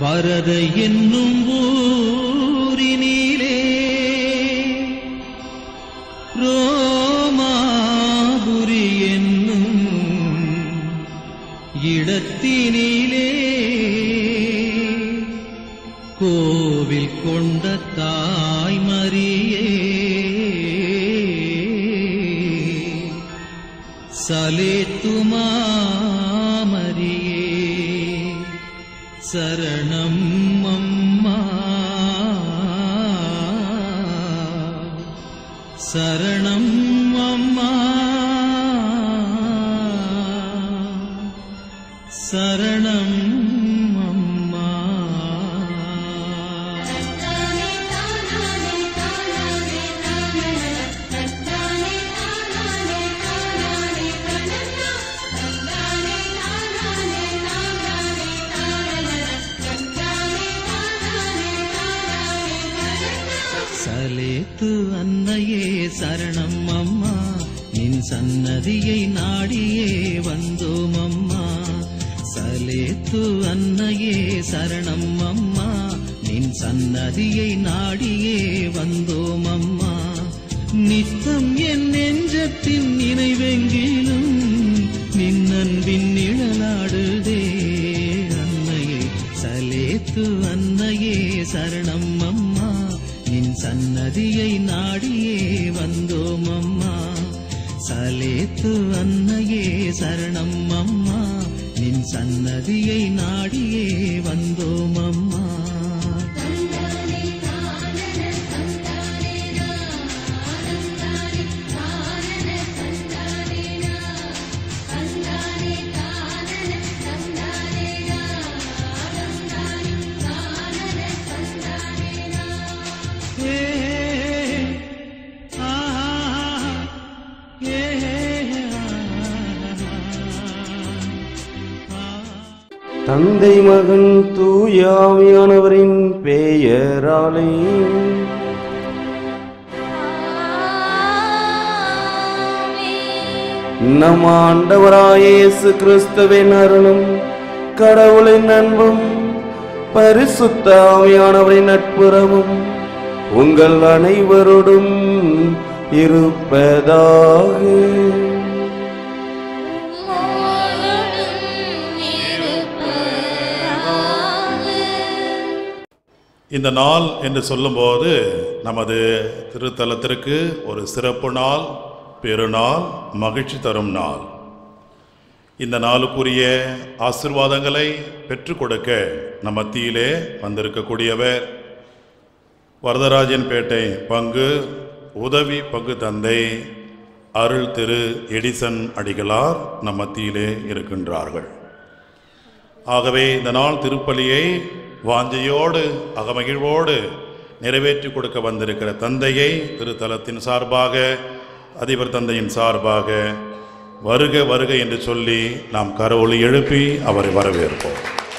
வரதை என்னும் ஊரினிலே ரோமாபுரி என்னும் இடத்தினிலே கோவில் கொண்ட தாய்மரியே சலேத்துமாமரியே சரணம் அம்மா சரணம் அம்மா சரணம் அம்மா சலேத்து அன்னையே சரணம் அம்மா நின் சன்னதியை நாடியே வந்தோம் அம்மா சலேத்து அன்னையே சரணம் அம்மா நின் சன்னதியை நாடியே வந்தோம் அம்மா நித்தம் என் நெஞ்சத்தின் நினைவெங்கிலும் நின் அன்பின் நிழலாடுதே அன்னையே சலேத்து அன்னையே சரணம் அம்மா நின் சன்னதியை நாடியே வந்தோம் அம்மா சலேத்து அன்னையே சரணம் அம்மா நின் சன்னதியை நாடியே வந்தோம் அம்மா ஏ ஆ ஏ ஆ தந்தை மகன் தூயாவியானவரின் பெயராலே நம் ஆண்டவராய இயேசு கிறிஸ்துவின் அருளும் கடவுளின் அன்பும் பரிசுத்த ஆவியானவரின் நட்புறவும் உங்கள் அனைவரோடும் இருப்பதாக இந்த நாள் என்று சொல்லும்போது நமது திருத்தலத்திற்கு ஒரு சிறப்பு நாள் பெருநாள் மகிழ்ச்சி தரும் நாள் இந்த நாளுக்குரிய ஆசிர்வாதங்களை பெற்றுக் கொடுக்க நம் மத்தியிலே வந்திருக்கக்கூடியவர் வரதராஜன் பேட்டை பங்கு உதவி பங்கு தந்தை அருள் திரு எடிசன் அடிகளார் நம் மத்தியிலே இருக்கின்றார்கள் ஆகவே இந்த நாள் திருப்பலியை வாஞ்சையோடு அகமகிழ்வோடு நிறைவேற்றி கொடுக்க வந்திருக்கிற தந்தையை திருத்தலத்தின் சார்பாக அதிபர் தந்தையின் சார்பாக வருக வருக என்று சொல்லி நாம் கரவொலி எழுப்பி அவரை வரவேற்போம்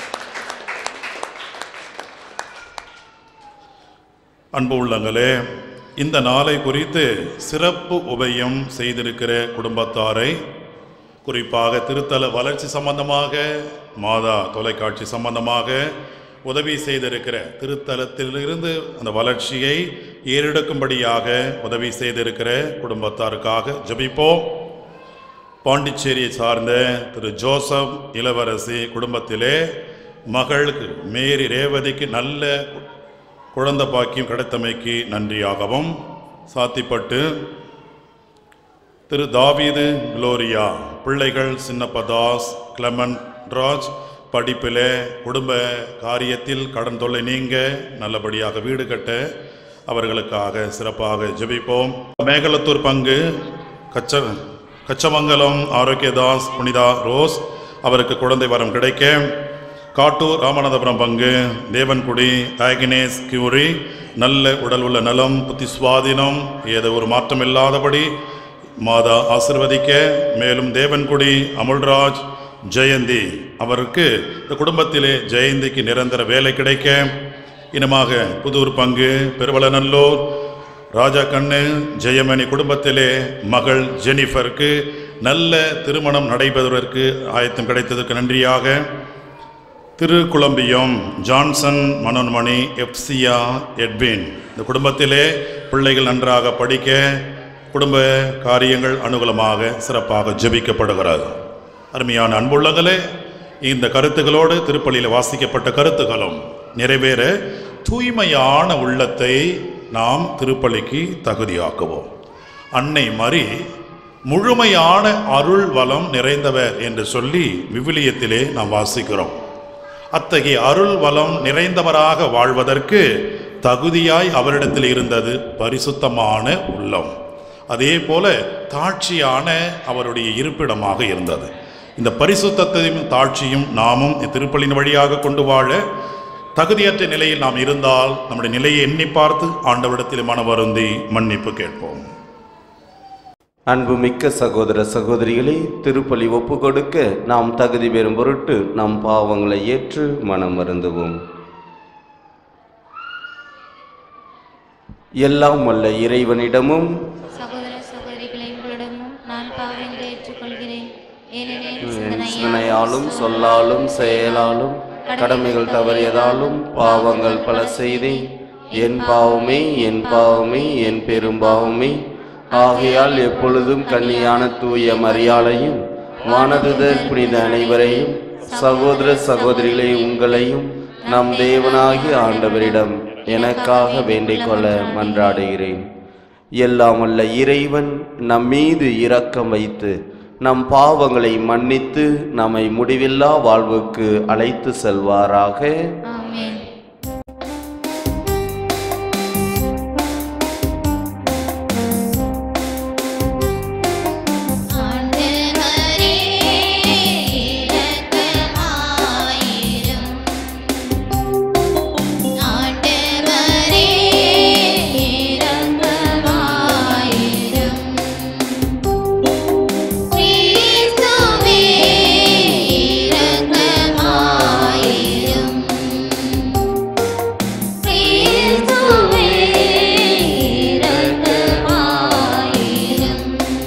அன்பு உள்ளங்களே இந்த நாளை குறித்து சிறப்பு உபயம் செய்திருக்கிற குடும்பத்தாரை குறிப்பாக திருத்தல வளர்ச்சி சம்பந்தமாக மாதா தொலைக்காட்சி சம்பந்தமாக உதவி செய்திருக்கிற திருத்தலத்திலிருந்து அந்த வளர்ச்சியை ஏறெடுக்கும்படியாக உதவி செய்திருக்கிற குடும்பத்தாருக்காக ஜெபிப்போம் பாண்டிச்சேரியை சார்ந்த திரு ஜோசப் இளவரசி குடும்பத்திலே மகளுக்கு மேரி ரேவதிக்கு நல்ல குழந்தை பாக்கியம் கிடைத்தமைக்கு நன்றியாகவும் சாத்திப்பட்டு திரு தாவீது குளோரியா பிள்ளைகள் சின்னப்பதாஸ் கிளமன் ராஜ் படிப்பிலே குடும்ப காரியத்தில் கடன் தொல்லை நீங்க நல்லபடியாக வீடு கட்ட அவர்களுக்காக சிறப்பாக ஜெபிப்போம் மேகலத்தூர் பங்கு கச்ச கச்சமங்கலம் ஆரோக்கியதாஸ் புனிதா ரோஸ் அவருக்கு குழந்தை வரம் கிடைக்க காட்டூர் ராமநாதபுரம் பங்கு தேவன்குடி ஆகினேஸ் கியூரி நல்ல உடல் உள்ள நலம் புத்தி சுவாதீனம் ஏதோ ஒரு மாற்றம் இல்லாதபடி மாதா ஆசிர்வதிக்க மேலும் தேவன்குடி அமுல்ராஜ் ஜெயந்தி அவருக்கு இந்த குடும்பத்திலே ஜெயந்திக்கு நிரந்தர வேலை கிடைக்க இனமாக புதூர் பங்கு பெருவளநல்லூர் ராஜா கண்ணு ஜெயமணி குடும்பத்திலே மகள் ஜெனிஃபருக்கு நல்ல திருமணம் நடைபெறுவதற்கு ஆயத்தம் கிடைத்ததற்கு நன்றியாக திரு குழம்பியம் ஜான்சன் மனோன்மணி எப்சியா எட்வின் இந்த குடும்பத்திலே பிள்ளைகள் நன்றாக படிக்க குடும்ப காரியங்கள் அனுகூலமாக சிறப்பாக ஜெபிக்கப்படுகிறது அருமையான அன்புள்ளங்களே இந்த கருத்துகளோடு திருப்பலியில் வாசிக்கப்பட்ட கருத்துகளும் நிறைவேற தூய்மையான உள்ளத்தை நாம் திருப்பலிக்கு தகுதியாக்குவோம் அன்னை மரி முழுமையான அருள் வளம் நிறைந்தவர் என்று சொல்லி விவிலியத்திலே நாம் வாசிக்கிறோம் அத்தகைய அருள் வளம் நிறைந்தவராக வாழ்வதற்கு தகுதியாய் அவரிடத்தில் இருந்தது பரிசுத்தமான உள்ளம் அதே போல தாட்சியான அவருடைய இருப்பிடமாக இருந்தது இந்த பரிசுத்தத்தையும் தாட்சியும் நாமும் திருப்பலின் வழியாக கொண்டு வாழ தகுதியற்ற நிலையில் நாம் இருந்தால் நம்முடைய நிலையை எண்ணி பார்த்து ஆண்டவரிடத்தில் மனவருந்தி மன்னிப்பு கேட்போம் அன்புமிக்க சகோதர சகோதரிகளே திருப்பலி ஒப்பு கொடுக்க நாம் தகுதி பெறும் பொருட்டு நம் பாவங்களை ஏற்று மனம் வருந்துவோம் எல்லாம் வல்ல இறைவனிடமும் சகோதர சகோதரிகளை உங்களிடமும் நான் பாவங்களை ஏற்றுக்கொள்கிறேன் ஏனெனில் சிந்தனையாலும் சிந்தனையாலும் சொல்லாலும் செயலாலும் கடமைகள் தவறியதாலும் பாவங்கள் பல செய்தேன் என் பாவமே என் பாவமே என் பெரும் பாவமே ஆகையால் எப்பொழுதும் கன்னியான தூய மரியாளையும் வானதுதர் புனித அனைவரையும் சகோதர சகோதரிகளே உங்களையும் நம் தேவனாகிய ஆண்டவரிடம் எனக்காக வேண்டிக் கொள்ள மன்றாடுகிறேன் எல்லாம் வல்ல இறைவன் நம் மீது இரக்கம் வைத்து நம் பாவங்களை மன்னித்து நம்மை முடிவில்லா வாழ்வுக்கு அழைத்து செல்வாராக ஆமென் ஆண்டவரே இரக்கமாயிரும் ஆண்டவரே இரக்கமாயிரும் கிறிஸ்துவே இரக்கமாயிரும் கிறிஸ்துவே இரக்கமாயிரும்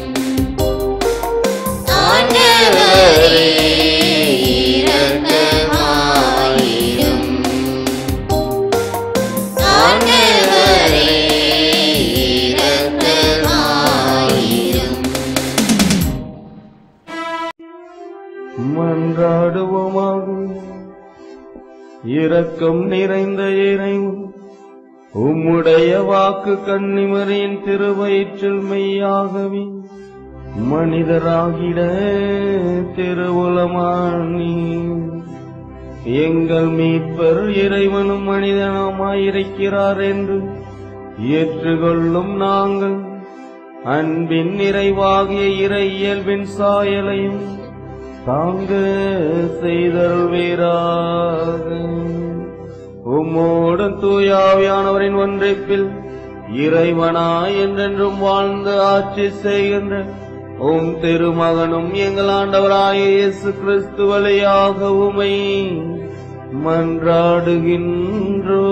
ஆண்டவரே இரக்கமாயிரும் ஆண்டவரே இரக்கமாயிரும் மன்றாடுவோமாக இரக்கம் நிறைந்த இறைவன் உம்முடைய வாக்கு கன்னிமரியின் திருவயிற்றில் மெய்யாகவே மனிதராகிட திருவுலமானி எங்கள் மீட்பர் இறைவனும் மனிதனமாயிருக்கிறார் என்று ஏற்றுக்கொள்ளும் நாங்கள் அன்பின் நிறைவாகிய இறை இயல்பின் சாயலையும் தாங்க செய்தருள்வீராக உம்மோடு தூயாவியானவரின் ஒன்றிப்பில் இறைவனாய் என்றென்றும் வாழ்ந்து ஆட்சி செய்கின்ற உம் திருமகனும் எங்கள் ஆண்டவராய இயேசு கிறிஸ்து வழியாக உமை மன்றாடுகின்றோ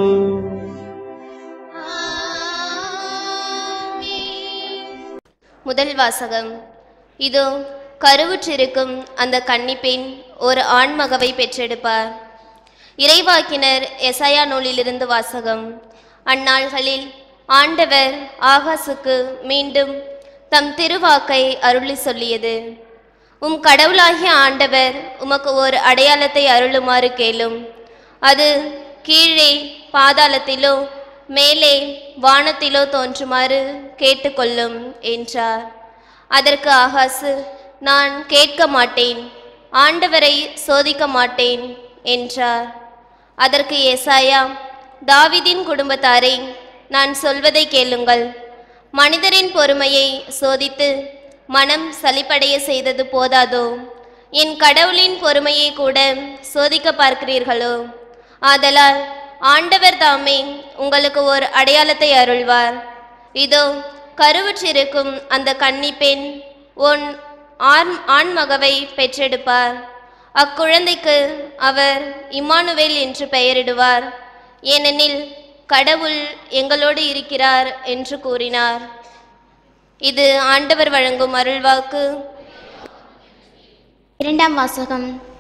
முதல் வாசகம் இதோ கருவுற்றிருக்கும் அந்த கன்னிப்பெண் ஒரு ஆண்மகவை பெற்றெடுப்பார் இறைவாக்கினர் எசையா நூலிலிருந்து வாசகம் அந்நாள்களில் ஆண்டவர் ஆகாசுக்கு மீண்டும் தம் திருவாக்கை அருளி சொல்லியது உம் கடவுளாகிய ஆண்டவர் உமக்கு ஒரு அடையாளத்தை அருளுமாறு கேளும் அது கீழே பாதாளத்திலோ மேலே வானத்திலோ தோன்றுமாறு கேட்டுக்கொள்ளும் என்றார் அதற்கு ஆகாசு நான் கேட்க மாட்டேன் ஆண்டவரை சோதிக்க மாட்டேன் என்றார் அதற்கு ஏசாயா தாவிதின் குடும்பத்தாரை நான் சொல்வதை கேளுங்கள் மனிதரின் பொறுமையை சோதித்து மனம் சலிப்படைய செய்தது போதாதோ என் கடவுளின் பொறுமையை கூட சோதிக்க பார்க்கிறீர்களோ ஆதலால் ஆண்டவர் தாமே உங்களுக்கு ஒரு அடையாளத்தை அருள்வார் இதோ கருவுற்றிருக்கும் அந்த கன்னி பெண் உன் ஆண் ஆண்மகவை பெற்றெடுப்பார் அக்குழந்தைக்கு அவர் இம்மானுவேல் என்று பெயரிடுவார் ஏனெனில் கடவுள் எங்களோடு இருக்கிறார் என்று கூறினார் இது ஆண்டவர் வழங்கும் அருள்வாக்கு இரண்டாம் வாசகம்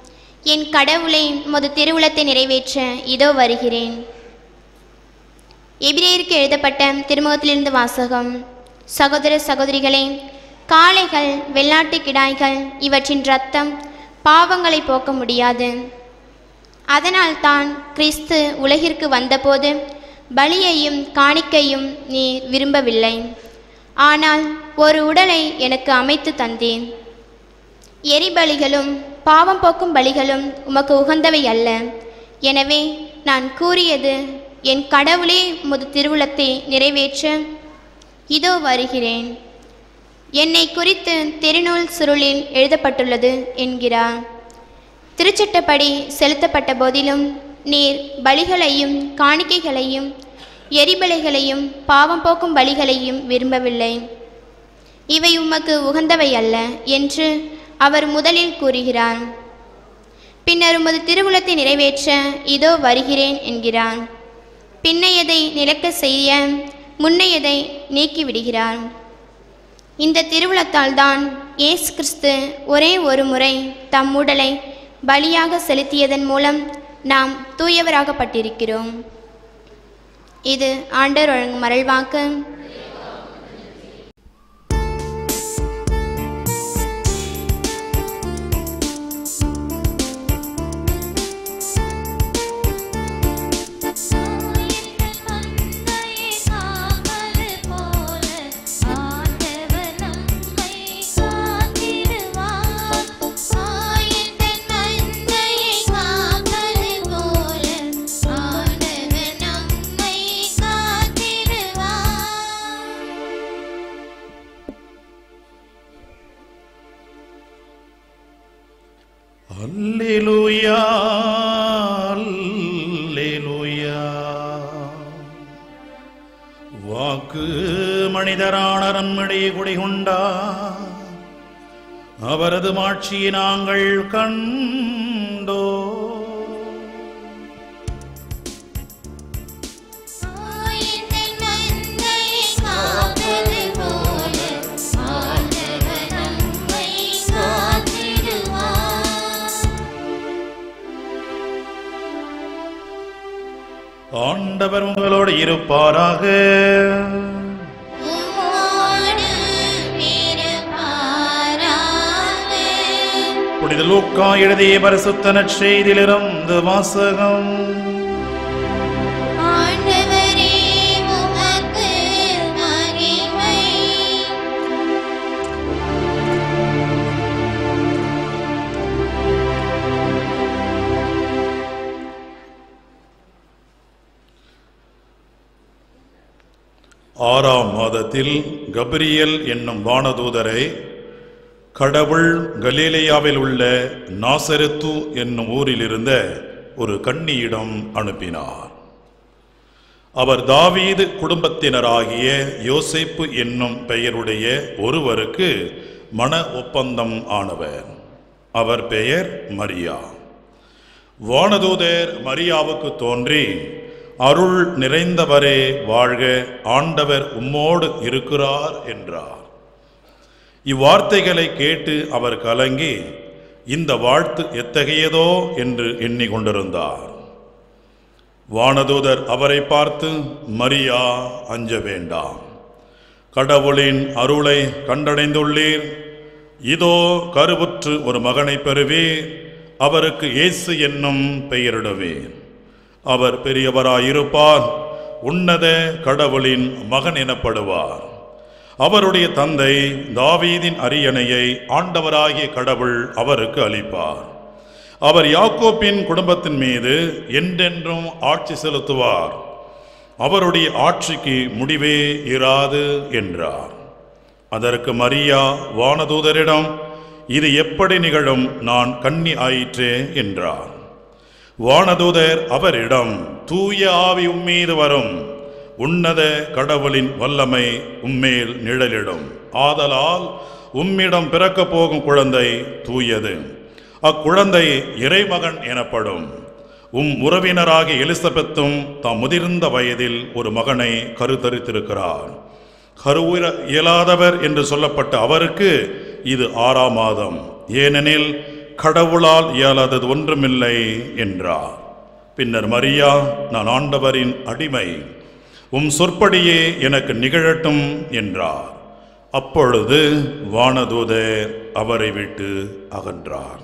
என் கடவுளை உமது திருவுளத்தை நிறைவேற்ற இதோ வருகிறேன் எபிரேயருக்கு எழுதப்பட்ட திருமுகத்திலிருந்து வாசகம் சகோதர சகோதரிகளே காளைகள் வெள்ளாட்டு கிடாய்கள் இவற்றின் இரத்தம் பாவங்களை போக்க முடியாது அதனால்தான் கிறிஸ்து உலகிற்கு வந்தபோது பலியையும் காணிக்கையும் நீ விரும்பவில்லை ஆனால் ஒரு உடலை எனக்கு அமைத்து தந்தேன் எரிபலிகளும் பாவம் போக்கும் பலிகளும் உமக்கு உகந்தவை அல்ல எனவே நான் கூறியது என் கடவுளே உமது திருவுளத்தை நிறைவேற்ற இதோ வருகிறேன் என்னை குறித்து திருநூல் சுருளில் எழுதப்பட்டுள்ளது என்கிறார் திருச்சட்டப்படி செலுத்தப்பட்ட போதிலும் நீர் பலிகளையும் காணிக்கைகளையும் எரிபலிகளையும் பாவம் போக்கும் பலிகளையும் விரும்பவில்லை இவை உமக்கு உகந்தவை அல்ல என்று அவர் முதலில் கூறுகிறார் பின்னர் உமது திருவுளத்தை நிறைவேற்ற இதோ வருகிறேன் என்கிறார் பின்னையதை நிலக்க செய்ய முன்னையதை நீக்கிவிடுகிறார் இந்த திருவுளத்தால் தான் இயேசு கிறிஸ்து ஒரே ஒரு முறை தம் உடலை பலியாக செலுத்தியதன் மூலம் நாம் தூயவராகப்பட்டிருக்கிறோம் இது ஆண்டவர் வழங்கும் மரள்வாக்கு அல்லேலூயா அல்லேலூயா வாக்கு மனிதரான நம்மிடையே குடிகொண்டா அவரது மாட்சியை நாங்கள் கண்டோ ஆண்டவர் உங்களோடு இருப்பாராக புனித லூக்கா எழுதிய பரிசுத்த நற்செய்தியிலிருந்து வாசகம் ஆண்டவரே உமக்கு மகிமை ஆறாம் மாதத்தில் கபிரியல் என்னும் வானதூதரை கடவுள் கலீலேயாவில் உள்ள நாசரத்து என்னும் ஊரில் இருந்த ஒரு கன்னியிடம் அனுப்பினார் அவர் தாவீது குடும்பத்தினராகிய யோசேப்பு என்னும் பெயருடைய ஒருவருக்கு மன ஒப்பந்தம் ஆனவர் அவர் பெயர் மரியா வானதூதர் மரியாவுக்கு தோன்றி அருள் நிறைந்தவரே வாழ்க ஆண்டவர் உம்மோடு இருக்கிறார் என்றார் இவ்வார்த்தைகளை கேட்டு அவர் கலங்கி இந்த வாழ்த்து எத்தகையதோ என்று எண்ணிக்கொண்டிருந்தார் வானதூதர் அவரை பார்த்து மரியா அஞ்ச வேண்டாம் கடவுளின் அருளை கண்டடைந்துள்ளீர் இதோ கருவுற்று ஒரு மகனை பெறுவீர் அவருக்கு இயேசு என்னும் பெயரிடுவேன் அவர் பெரியவராயிருப்பார் உன்னத கடவுளின் மகன் எனப்படுவார் அவருடைய தந்தை தாவீதின் அரியணையை ஆண்டவராகிய கடவுள் அவருக்கு அளிப்பார் அவர் யாக்கோப்பின் குடும்பத்தின் மீது என்றென்றும் ஆட்சி செலுத்துவார் அவருடைய ஆட்சிக்கு முடிவே இராது என்றார் அதற்கு மரியா வானதூதரிடம் இது எப்படி நிகழும் நான் கன்னி ஆயிற்றே என்றார் வானதூதர் அவரிடம் தூய ஆவி உம்மீது வரும் உன்னத கடவுளின் வல்லமை உம்மேல் நிழலிடும் ஆதலால் உம்மிடம் பிறக்கப் போகும் குழந்தை தூயது அக்குழந்தை இறைமகன் எனப்படும் உம் உறவினராகிய எலிசபெத்தும் தாம் முதிர்ந்த வயதில் ஒரு மகனை கருத்தரித்திருக்கிறார் கருவுற இயலாதவர் என்று சொல்லப்பட்ட அவருக்கு இது ஆறாம் மாதம் ஏனெனில் கடவுளால் இயலாதது ஒன்றுமில்லை என்றார் பின்னர் மரியா நான் ஆண்டவரின் அடிமை உம் சொற்படியே எனக்கு நிகழட்டும் என்றார் அப்பொழுது வானதூதர் அவரை விட்டு அகன்றார்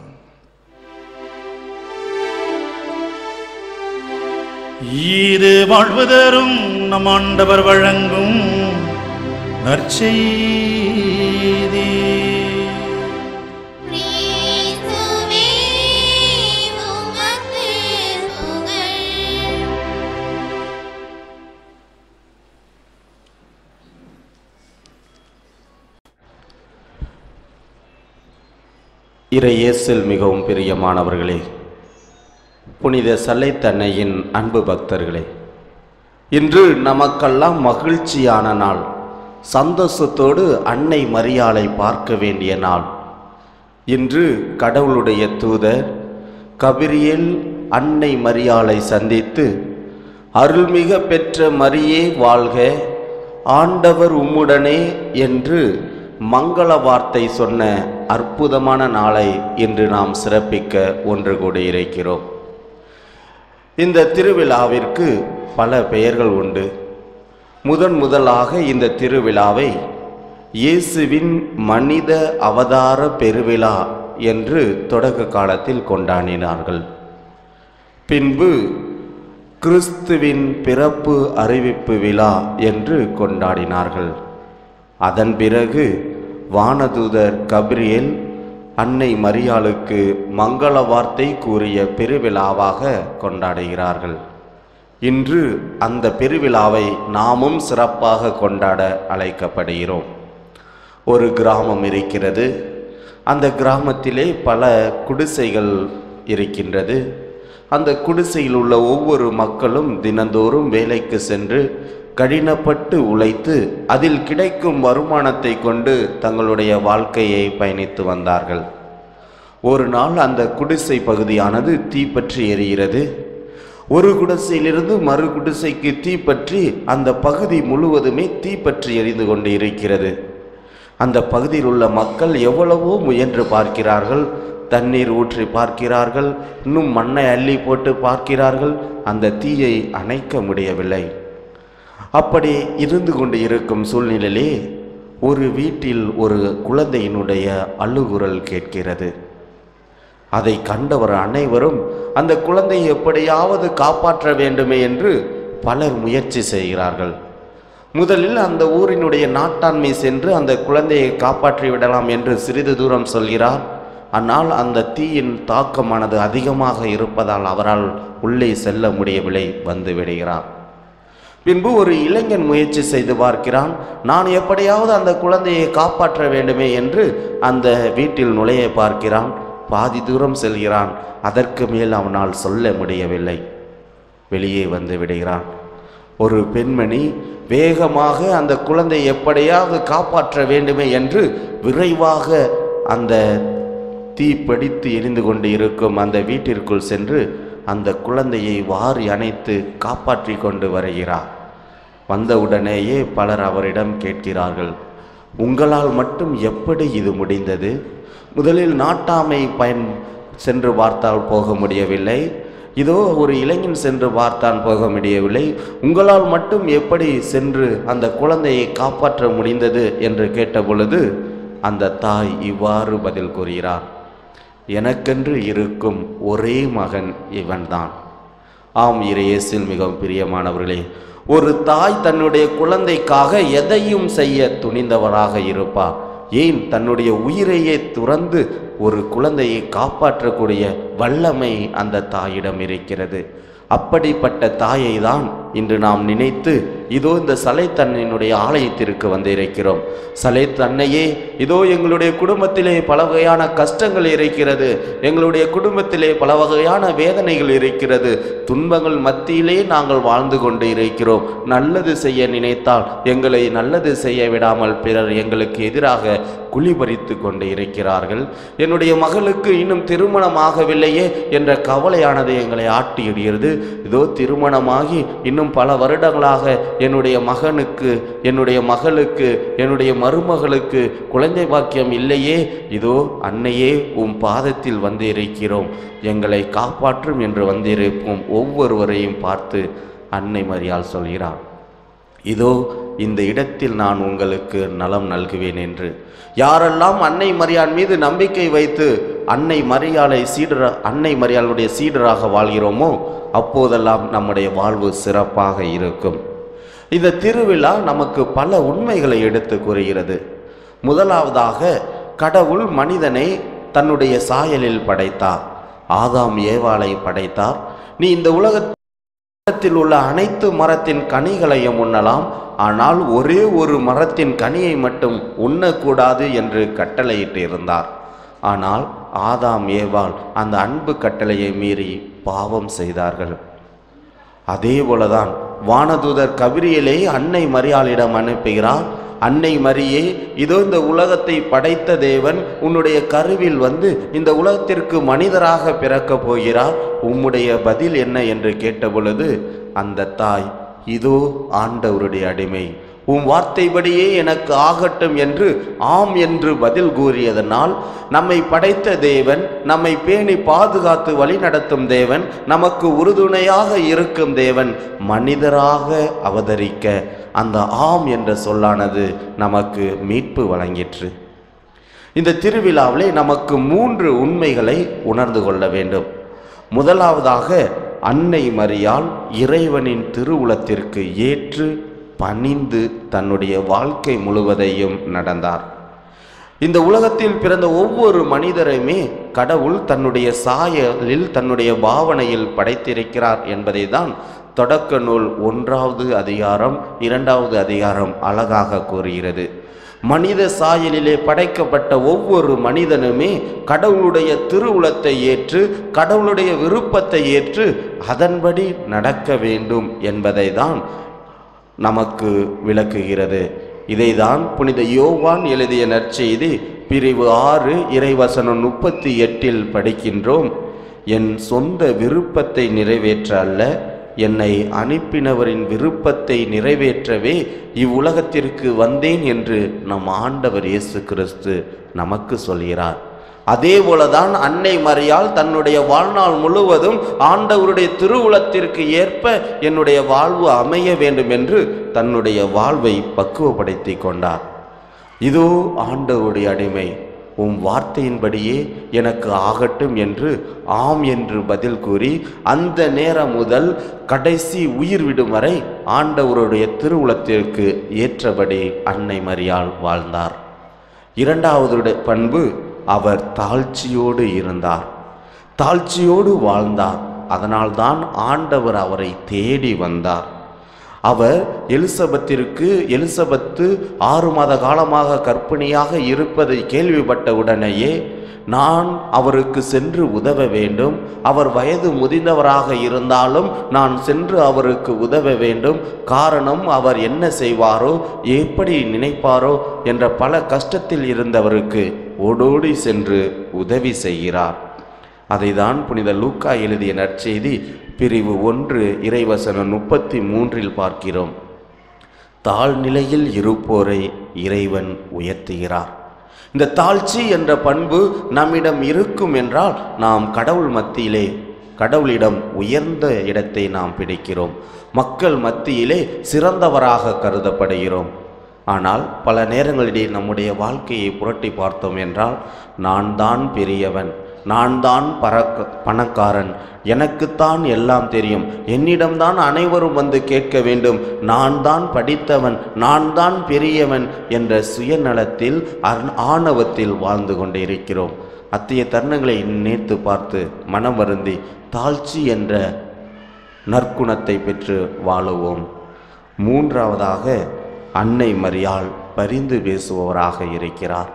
இது வாழ்வதரும் நம் ஆண்டவர் வழங்கும் நற்செய்தி கிறிஸ்துவே உமக்கு புகழ் இறை இயேசில் மிகவும் பிரியமானவர்களே புனித சல்லைத்தன்னையின் அன்பு பக்தர்களே இன்று நமக்கெல்லாம் மகிழ்ச்சியான நாள் சந்தோஷத்தோடு அன்னை மரியாளை பார்க்க வேண்டிய நாள் இன்று கடவுளுடைய தூதர் கபிரியேல் அன்னை மரியாளை சந்தித்து அருள்மிக பெற்ற மரியே வாழ்க ஆண்டவர் உம்முடனே என்று மங்கள வார்த்தை சொன்ன அற்புதமான நாளை இன்று நாம் சிறப்பிக்க ஒன்று கூடியிருக்கிறோம் இந்த திருவிழாவிற்கு பல பெயர்கள் உண்டு முதன் முதலாக இந்த திருவிழாவை இயேசுவின் மனித அவதார பெருவிழா என்று தொடக்க காலத்தில் கொண்டாடினார்கள் பின்பு கிறிஸ்துவின் பிறப்பு அறிவிப்பு விழா என்று கொண்டாடினார்கள் அதன் பிறகு வானதூதர் கபிரியேல் அன்னை மரியாளுக்கு மங்கள வார்த்தை கூறிய பெருவிழாவாக கொண்டாடுகிறார்கள் இன்று அந்த பெருவிழாவை நாமும் சிறப்பாக கொண்டாட அழைக்கப்படுகிறோம் ஒரு கிராமம் இருக்கிறது அந்த கிராமத்திலே பல குடிசைகள் இருக்கின்றது அந்த குடிசையில் உள்ள ஒவ்வொரு மக்களும் தினந்தோறும் வேலைக்கு சென்று கடினப்பட்டு உழைத்து அதில் கிடைக்கும் வருமானத்தை கொண்டு தங்களுடைய வாழ்க்கையை பயணித்து வந்தார்கள் ஒரு நாள் அந்த குடிசை பகுதியானது தீப்பற்றி எரிகிறது ஒரு குடிசையிலிருந்து மறு குடிசைக்கு தீப்பற்றி அந்த பகுதி முழுவதுமே தீப்பற்றி எரிந்து கொண்டு இருக்கிறது அந்த பகுதியில் உள்ள மக்கள் எவ்வளவோ முயன்று பார்க்கிறார்கள் தண்ணீர் ஊற்றி பார்க்கிறார்கள் இன்னும் மண்ணை அள்ளி போட்டு பார்க்கிறார்கள் அந்த தீயை அணைக்க முடியவில்லை அப்படி இருந்து கொண்டு இருக்கும் சூழ்நிலையிலே ஒரு வீட்டில் ஒரு குழந்தையினுடைய அழுகுரல் கேட்கிறது அதை கண்டவர் அனைவரும் அந்த குழந்தையை எப்படியாவது காப்பாற்ற வேண்டுமே என்று பலர் முயற்சி செய்கிறார்கள் முதலில் அந்த ஊரினுடைய நாட்டாண்மை சென்று அந்த குழந்தையை காப்பாற்றி விடலாம் என்று சிறிது தூரம் சொல்கிறார் ஆனால் அந்த தீயின் தாக்கமானது அதிகமாக இருப்பதால் அவரால் உள்ளே செல்ல முடியவில்லை வந்து விடுகிறார் பின்பு ஒரு இளைஞன் முயற்சி செய்து பார்க்கிறான் நான் எப்படியாவது அந்த குழந்தையை காப்பாற்ற வேண்டுமே என்று அந்த வீட்டில் நுழைய பார்க்கிறான் பாதி தூரம் செல்கிறான் அதற்கு மேல் அவனால் சொல்ல முடியவில்லை வெளியே வந்து விடுகிறான் ஒரு பெண்மணி வேகமாக அந்த குழந்தை எப்படியாவது காப்பாற்ற வேண்டுமே என்று விரைவாக அந்த தீ பிடித்து எரிந்து கொண்டு இருக்கும் அந்த வீட்டிற்குள் சென்று அந்த குழந்தையை வாரி அணைத்து காப்பாற்றி கொண்டு வருகிறார் வந்தவுடனேயே பலர் அவரிடம் கேட்கிறார்கள் உங்களால் மட்டும் எப்படி இது முடிந்தது முதலில் நாட்டாமை பயன் சென்று பார்த்தால் போக முடியவில்லை இதோ ஒரு இளைஞன் சென்று பார்த்தான் போக முடியவில்லை உங்களால் மட்டும் எப்படி சென்று அந்த குழந்தையை காப்பாற்ற முடிந்தது என்று கேட்டபொழுது அந்த தாய் இவ்வாறு பதில் கூறுகிறார் எனக்கென்று இருக்கும் ஒரே மகன் இவன்தான் ஆம் இறையேசில் மிகவும் பிரியமானவர்களே ஒரு தாய் தன்னுடைய குழந்தைக்காக எதையும் செய்ய துணிந்தவராக இருப்பார் ஏன் தன்னுடைய உயிரையே துறந்து ஒரு குழந்தையை காப்பாற்றக்கூடிய வல்லமை அந்த தாயிடம் இருக்கிறது அப்படிப்பட்ட தாயை தான் இன்று நாம் நினைத்து இதோ இந்த சலைத்தன்னையினுடைய ஆலயத்திற்கு வந்திருக்கிறோம் சலைத்தன்னையே இதோ எங்களுடைய குடும்பத்திலே பல வகையான கஷ்டங்கள் இருக்கிறது எங்களுடைய குடும்பத்திலே பல வகையான வேதனைகள் இருக்கிறது துன்பங்கள் மத்தியிலே நாங்கள் வாழ்ந்து கொண்டு இருக்கிறோம் நல்லது செய்ய நினைத்தால் எங்களை நல்லது செய்ய விடாமல் பிறர் எங்களுக்கு எதிராக குழிபறித்து கொண்டு இருக்கிறார்கள் என்னுடைய மகளுக்கு இன்னும் திருமணமாகவில்லையே என்ற கவலையானது எங்களை ஆட்டியிடுகிறது இதோ திருமணமாகி இன்னும் பல வருடங்களாக என்னுடைய மகனுக்கு என்னுடைய மகளுக்கு என்னுடைய மருமகளுக்கு குழந்தை பாக்கியம் இல்லையே இதோ அன்னையே உம் பாதத்தில் வந்து இருக்கிறோம் எங்களை காப்பாற்றும் என்று வந்திருக்கும் ஒவ்வொருவரையும் பார்த்து அன்னை மரியாள் சொல்கிறார் இதோ இந்த இடத்தில் நான் உங்களுக்கு நலம் நல்குவேன் என்று யாரெல்லாம் அன்னை மரியாள் மீது நம்பிக்கை வைத்து அன்னை மரியாளை சீடர அன்னை மரியாளுடைய சீடராக வாழ்கிறோமோ அப்போதெல்லாம் நம்முடைய வாழ்வு சிறப்பாக இருக்கும் இந்த திருவிழா நமக்கு பல உண்மைகளை எடுத்து கூறுகிறது முதலாவதாக கடவுள் மனிதனை தன்னுடைய சாயலில் படைத்தார் ஆதாம் ஏவாளை படைத்தார் நீ இந்த உலக உலகத்தில் உள்ள அனைத்து மரத்தின் கனிகளையும் உண்ணலாம் ஆனால் ஒரே ஒரு மரத்தின் கனியை மட்டும் உண்ணக்கூடாது என்று கட்டளையிட்டு இருந்தார் ஆனால் ஆதாம் ஏவாள் அந்த அன்பு கட்டளையை மீறி பாவம் செய்தார்கள் அதே போலதான் வானதூதர் கபிரியலை அன்னை மரியாளிடம் அனுப்புகிறார் அன்னை மரியே இதோ இந்த உலகத்தை படைத்த தேவன் உன்னுடைய கருவில் வந்து இந்த உலகத்திற்கு மனிதராக பிறக்கப் போகிறார் உம்முடைய பதில் என்ன என்று கேட்டபொழுது அந்த தாய் இதோ ஆண்டவருடைய அடிமை உம் வார்த்தைப்படியே எனக்கு ஆகட்டும் என்று ஆம் என்று பதில் கூறியதனால் நம்மை படைத்த தேவன் நம்மை பேணி பாதுகாத்து வழிநடத்தும் தேவன் நமக்கு உறுதுணையாக இருக்கும் தேவன் மனிதராக அவதரிக்க அந்த ஆம் என்ற சொல்லானது நமக்கு மீட்பு வழங்கிற்று இந்த திருவிழாவிலே நமக்கு மூன்று உண்மைகளை உணர்ந்து கொள்ள வேண்டும் முதலாவதாக அன்னை மரியாள் இறைவனின் திருவுளத்திற்கு ஏற்று பணிந்து தன்னுடைய வாழ்க்கை முழுவதையும் நடந்தார் இந்த உலகத்தில் பிறந்த ஒவ்வொரு மனிதரையுமே கடவுள் தன்னுடைய சாயலில் தன்னுடைய பாவனையில் படைத்திருக்கிறார் என்பதை தான் தொடக்க நூல் ஒன்றாவது அதிகாரம் இரண்டாவது அதிகாரம் அழகாக கூறுகிறது மனித சாயலிலே படைக்கப்பட்ட ஒவ்வொரு மனிதனுமே கடவுளுடைய திருவுளத்தை ஏற்று கடவுளுடைய விருப்பத்தை ஏற்று அதன்படி நடக்க வேண்டும் என்பதை தான் நமக்கு விளக்குகிறது இதைதான் புனித யோவான் எழுதிய நற்செய்தி பிரிவு ஆறு இறைவசனம் முப்பத்தி எட்டில் படிக்கின்றோம் என் சொந்த விருப்பத்தை நிறைவேற்ற அல்ல என்னை அனுப்பினவரின் விருப்பத்தை நிறைவேற்றவே இவ்வுலகத்திற்கு வந்தேன் என்று நம் ஆண்டவர் இயேசு கிறிஸ்து நமக்கு சொல்கிறார் அதே போலதான் அன்னை மரியாள் தன்னுடைய வாழ்நாள் முழுவதும் ஆண்டவருடைய திருவுளத்திற்கு ஏற்ப என்னுடைய வாழ்வு அமைய வேண்டும் என்று தன்னுடைய வாழ்வை பக்குவப்படுத்தி கொண்டார் இதோ ஆண்டவருடைய அடிமை உம் வார்த்தையின்படியே எனக்கு ஆகட்டும் என்று ஆம் என்று பதில் கூறி அந்த நேரம் முதல் கடைசி உயிர் விடும் வரை ஆண்டவருடைய திருவுளத்திற்கு ஏற்றபடி அன்னை மரியாள் வாழ்ந்தார் இரண்டாவது பண்பு அவர் தாழ்ச்சியோடு இருந்தார் தாழ்ச்சியோடு வாழ்ந்தார் அதனால்தான் ஆண்டவர் அவரை தேடி வந்தார் அவர் எலிசபெத்திற்கு எலிசபெத்து ஆறு மாத காலமாக கர்ப்பிணியாக இருப்பதை கேள்விப்பட்ட உடனேயே நான் அவருக்கு சென்று உதவ வேண்டும் அவர் வயது முதிர்ந்தவராக இருந்தாலும் நான் சென்று அவருக்கு உதவ வேண்டும் காரணம் அவர் என்ன செய்வாரோ எப்படி நினைப்பாரோ என்ற பல கஷ்டத்தில் இருந்தவருக்கு ஓடோடி சென்று உதவி செய்கிறார் அதைதான் புனித லூக்கா எழுதிய நற்செய்தி பிரிவு ஒன்று இறைவசனம் முப்பத்தி மூன்றில் பார்க்கிறோம் தாழ்நிலையில் இருப்போரை இறைவன் உயர்த்துகிறார் இந்த தாழ்ச்சி என்ற பண்பு நம்மிடம் இருக்கும் என்றால் நாம் கடவுள் மத்தியிலே கடவுளிடம் உயர்ந்த இடத்தை நாம் பிடிக்கிறோம் மக்கள் மத்தியிலே சிறந்தவராக கருதப்படுகிறோம் ஆனால் பல நேரங்களிலே நம்முடைய வாழ்க்கையை புரட்டி பார்த்தோம் என்றால் நான் தான் பெரியவன் நான் தான் பறக்க பணக்காரன் எனக்குத்தான் எல்லாம் தெரியும் என்னிடம்தான் அனைவரும் வந்து கேட்க வேண்டும் நான் தான் படித்தவன் நான் தான் பெரியவன் என்ற சுயநலத்தில் அர்- ஆணவத்தில் வாழ்ந்து கொண்டே இருக்கிறோம் அத்தகைய தருணங்களை நினைத்து பார்த்து மனம் வருந்தி தாழ்ச்சி என்ற நற்குணத்தை பெற்று வாழுவோம் மூன்றாவதாக அன்னை மரியாள் பரிந்து பேசுபவராக இருக்கிறார்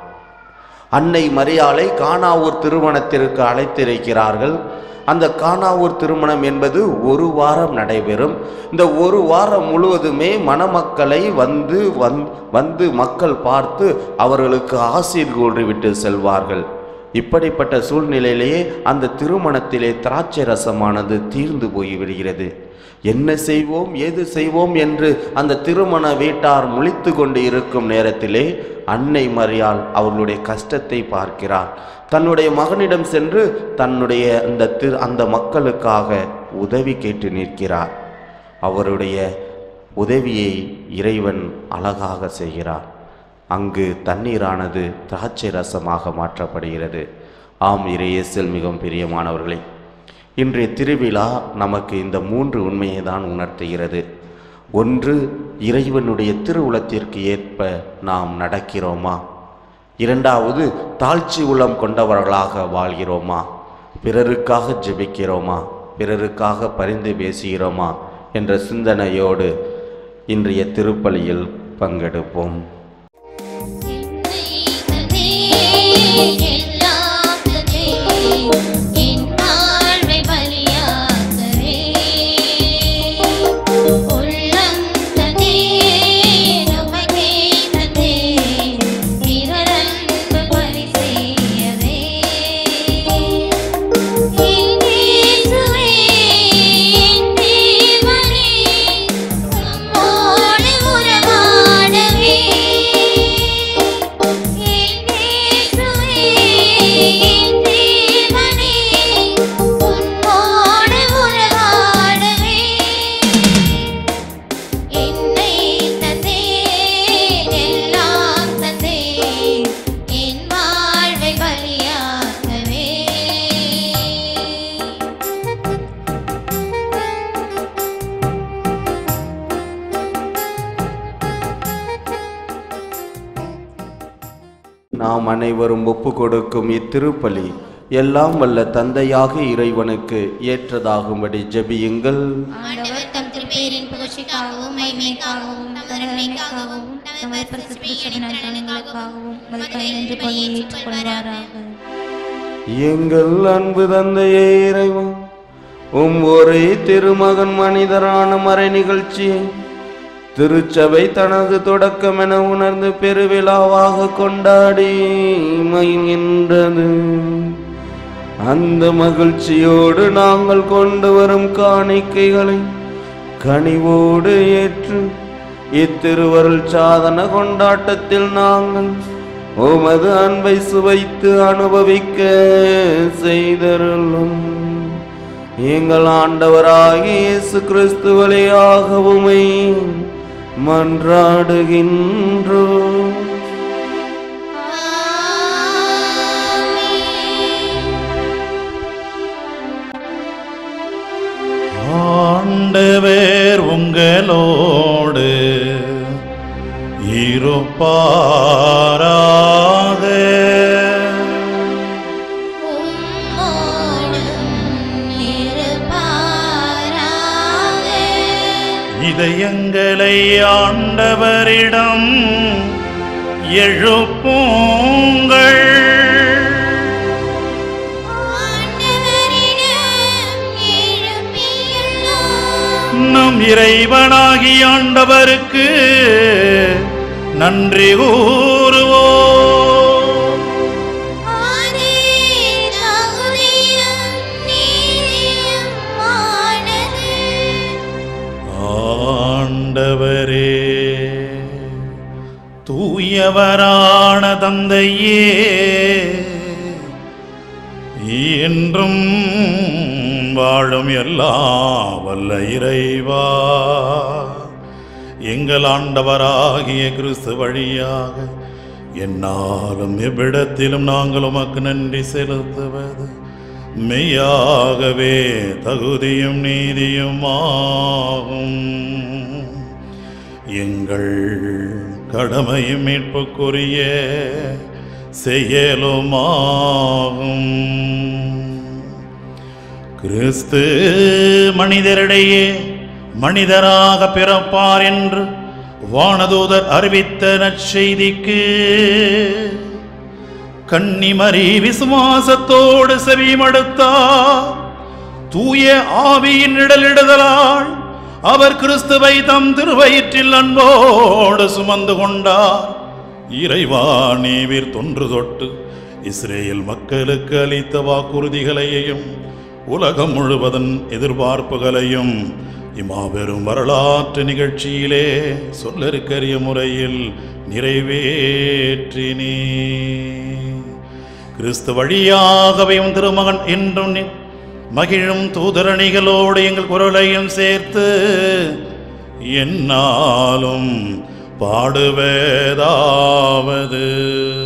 அன்னை மரியாளை கானாவூர் திருமணத்திற்கு அழைத்திருக்கிறார்கள் அந்த கானாவூர் திருமணம் என்பது ஒரு வாரம் நடைபெறும் இந்த ஒரு வாரம் முழுவதுமே மணமக்களை வந்து வந் வந்து மக்கள் பார்த்து அவர்களுக்கு ஆசீர் கூறி விட்டு செல்வார்கள் இப்படிப்பட்ட சூழ்நிலையிலேயே அந்த திருமணத்திலே திராட்சை ரசமானது தீர்ந்து போய்விடுகிறது என்ன செய்வோம் ஏது செய்வோம் என்று அந்த திருமண வீட்டார் முழித்து கொண்டு இருக்கும் நேரத்திலே அன்னை மரியாள் அவர்களுடைய கஷ்டத்தை பார்க்கிறார் தன்னுடைய மகனிடம் சென்று தன்னுடைய அந்த திரு அந்த மக்களுக்காக உதவி கேட்டு நிற்கிறார் அவருடைய உதவியை இறைவன் அழகாக செய்கிறார் அங்கு தண்ணீரானது திராட்சை ரசமாக மாற்றப்படுகிறது ஆம் இறையேசில் மிகவும் பிரியமானவர்களே இன்றைய திருவிழா நமக்கு இந்த மூன்று உண்மையை தான் உணர்த்துகிறது ஒன்று இறைவனுடைய திருவுளத்திற்கு ஏற்ப நாம் நடக்கிறோமா இரண்டாவது தாழ்ச்சி உள்ளம் கொண்டவர்களாக வாழ்கிறோமா பிறருக்காக ஜெபிக்கிறோமா பிறருக்காக பரிந்து பேசுகிறோமா என்ற சிந்தனையோடு இன்றைய திருப்பலியில் பங்கெடுப்போம் என்னை எல்லாம் தந்தே என் வாழ்வை பலியாகவே உள்ளம் தந்தே உமக்கே தந்தே பிறரன்பு பலி செய்யவே என் இயேசுவே என் தேவனே உம்மோடு உறவாடவே என் இயேசுவே என் தேவனே உம்மோடு உறவாடவே என்னை தந்தே எல்லாம் தந்தே என் வாழ்வை பலியாகவே நாம் அனைவரும் ஒப்பு கொடுக்கும் இத்திருப்பலி எல்லாம் வல்ல தந்தையாக இறைவனுக்கு ஏற்றதாகும்படி ஜெபியுங்கள் ஆண்டவர் தம் திருப்பேரின் புகழ்ச்சிக்காகவும் மைமைக்காகவும் நன்மைக்காகவும் நமது பரிசுத்த நலன்களுக்காகவும் மதுரை நின்று பணியை ஏற்றுக்கொள்வாராக எங்கள் அன்பு தந்தையே இறைவன் உம் ஒரே திருமகன் மனிதரான மறை நிகழ்ச்சியை திருச்சபை தனது தொடக்கம் என உணர்ந்து பெருவிழாவாக கொண்டாடி மகிழ்கின்றது அந்த மகிழ்ச்சியோடு நாங்கள் கொண்டு வரும் காணிக்கைகளை கனிவோடு ஏற்று இத்திருவருள் சாதன கொண்டாட்டத்தில் நாங்கள் உமது அன்பை சுவைத்து அனுபவிக்க செய்தருளும் எங்கள் ஆண்டவராகிய இயேசு கிறிஸ்து வழியாகவுமே மன்றாடுகின்றோம் ஆண்டவர் உங்களோடு இருப்பாராக உம்மோடும் இருப்பாராக இதயங்களை ஆண்டவரிடம் எழுப்புங்கள் ஆண்டவரிடம் எழுப்பியுள்ளோம் நம் இறைவனாகி ஆண்டவருக்கு நன்றி கூறுவோம் ஆனே தகுதியும் நீதியுமானது. ஆண்டவரே தூயவரான தந்தையே என்றும் வாழும் எல்லா வல்ல இறைவா எங்கள் ஆண்டவராகிய கிறிஸ்து வழியாக என்னாலும் எவ்விடத்திலும் நாங்கள் உமக்கு நன்றி செலுத்துவது மெய்யாகவே தகுதியும் நீதியும் ஆகும் எங்கள் கடமையும் மீட்புக்குரிய செயலுமாகும் கிறிஸ்து மனிதரிடையே மனிதராக பிறப்பார் என்று வானதூதர் அறிவித்த நற்செய்திக்கு கன்னிமரி விசுவாசத்தோடு செவிமடுத்தார் தூய ஆவியின் இடலிடுதலால் அவர் கிறிஸ்துவை தம் திருவயிற்றில் அன்போடு சுமந்து கொண்டார் இறைவா நீவிர் தொன்று தொட்டு இஸ்ரேல் மக்களுக்கு அளித்த வாக்குறுதிகளையும் உலகம் முழுவதன் எதிர்பார்ப்புகளையும் இம்மாபெரும் வரலாற்று நிகழ்ச்சியிலே சொல்லற்கரிய முறையில் நிறைவேற்றினீ கிறிஸ்து வழியாகவே உம் திருமகன் என்றும் நி- மகிழும் தூதரணிகளோடு எங்கள் குரலையும் சேர்த்து என்னாலும் பாடுவதாவது